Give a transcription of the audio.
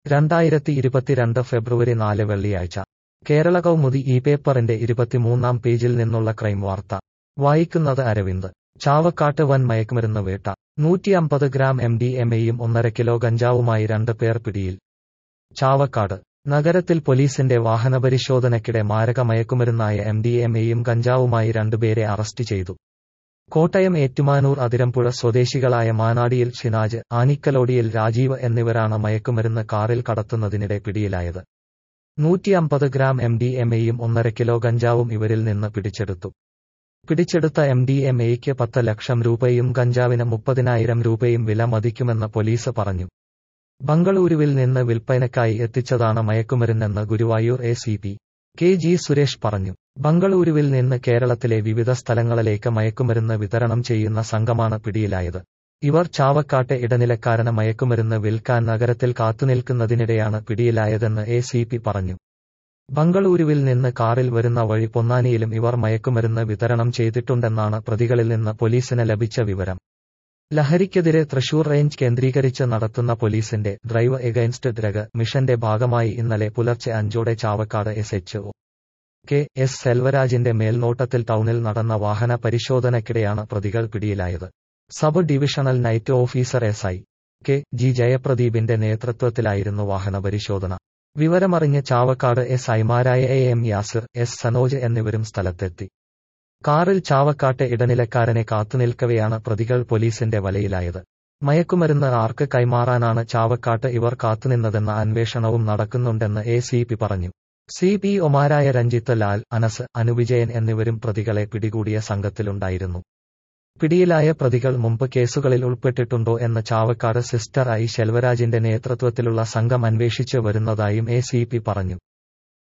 രണ്ടായിരത്തി ഇരുപത്തിരണ്ട് ഫെബ്രുവരി നാല് വെള്ളിയാഴ്ച കേരള കൗമുദി ഈ പേപ്പറിന്റെ ഇരുപത്തിമൂന്നാം പേജിൽ നിന്നുള്ള ക്രൈം വാർത്ത വായിക്കുന്നത് അരവിന്ദ് ചാവക്കാട്ട് വൻ മയക്കുമരുന്ന് വേട്ട നൂറ്റിയമ്പത് ഗ്രാം എം ഡി എം എയും ഒന്നര കിലോ ഗഞ്ചാവുമായി രണ്ട് പേർ പിടിയിൽ ചാവക്കാട് നഗരത്തിൽ പോലീസിന്റെ വാഹനപരിശോധനയ്ക്കിടെ മാരക മയക്കുമരുന്നായ എം ഡി എം എയും ഗഞ്ചാവുമായി രണ്ടുപേരെ അറസ്റ്റ് ചെയ്തു കോട്ടയം ഏറ്റുമാനൂർ അതിരമ്പുഴ സ്വദേശികളായ മാനാടിയിൽ ഷിനാജ് ആനിക്കലോടിയിൽ രാജീവ് എന്നിവരാണ് മയക്കുമരുന്ന് കാറിൽ കടത്തുന്നതിനിടെ പിടിയിലായത് നൂറ്റിയമ്പത് ഗ്രാം എം ഡി എം എയും ഒന്നര കിലോ ഗഞ്ചാവും ഇവരിൽ നിന്ന് പിടിച്ചെടുത്തു പിടിച്ചെടുത്ത എം ഡി എം എയ്ക്ക് പത്ത് ലക്ഷം രൂപയും ഗഞ്ചാവിന് മുപ്പതിനായിരം രൂപയും വില മതിക്കുമെന്ന് പോലീസ് പറഞ്ഞു ബംഗളൂരുവിൽ നിന്ന് വിൽപ്പനയ്ക്കായി എത്തിച്ചതാണ് മയക്കുമരുന്നെന്ന് Guruvayur A C P K G Suresh പറഞ്ഞു ബംഗളൂരുവിൽ നിന്ന് കേരളത്തിലെ വിവിധ സ്ഥലങ്ങളിലേക്ക് മയക്കുമരുന്ന് വിതരണം ചെയ്യുന്ന സംഘമാണ് പിടിയിലായത് ഇവർ ചാവക്കാട്ടെ ഇടനിലക്കാരന് മയക്കുമരുന്ന് വിൽക്കാൻ നഗരത്തിൽ കാത്തുനിൽക്കുന്നതിനിടെയാണ് പിടിയിലായതെന്ന് എ സി പി പറഞ്ഞു ബംഗളൂരുവിൽ നിന്ന് കാറിൽ വരുന്ന വഴി പൊന്നാനിയിലും ഇവർ മയക്കുമരുന്ന് വിതരണം ചെയ്തിട്ടുണ്ടെന്നാണ് പ്രതികളിൽ നിന്ന് പോലീസിന് ലഭിച്ച വിവരം ലഹരിക്കെതിരെ തൃശൂർ റേഞ്ച് കേന്ദ്രീകരിച്ച് നടത്തുന്ന പോലീസിന്റെ ഡ്രൈവ് എഗൈൻസ്റ്റ് ഡ്രഗ് മിഷന്റെ ഭാഗമായി ഇന്നലെ പുലർച്ചെ അഞ്ചോടെ Chavakkad S H O K S സെൽവരാജിന്റെ മേൽനോട്ടത്തിൽ ടൗണിൽ നടന്ന വാഹന പരിശോധനയ്ക്കിടെയാണ് പ്രതികൾ പിടിയിലായത് sub divisional night officer S I K G ജയപ്രദീപിന്റെ നേതൃത്വത്തിലായിരുന്നു വാഹന പരിശോധന വിവരമറിഞ്ഞ് ചാവക്കാട് എസ് ഐമാരായ A M Yasir S Sanoj എന്നിവരും സ്ഥലത്തെത്തി കാറിൽ ചാവക്കാട്ടെ ഇടനിലക്കാരനെ കാത്തുനിൽക്കവെയാണ് പ്രതികൾ പോലീസിന്റെ വലയിലായത് മയക്കുമരുന്ന് ആർക്ക് കൈമാറാനാണ് ചാവക്കാട്ട് ഇവർ കാത്തുനിന്നതെന്ന അന്വേഷണവും നടക്കുന്നുണ്ടെന്ന് എ സി പി പറഞ്ഞു സി പി ഒമാരായ രഞ്ജിത്ത് ലാൽ അനസ് അനുവിജയൻ എന്നിവരും പ്രതികളെ പിടികൂടിയ സംഘത്തിലുണ്ടായിരുന്നു പിടിയിലായ പ്രതികൾ മുമ്പ് കേസുകളിൽ ഉൾപ്പെട്ടിട്ടുണ്ടോ എന്ന് ചാവക്കാട് സിസ്റ്റർ ഐ ശെൽവരാജിന്റെ നേതൃത്വത്തിലുള്ള സംഘം അന്വേഷിച്ചു വരുന്നതായും എ സി പി പറഞ്ഞു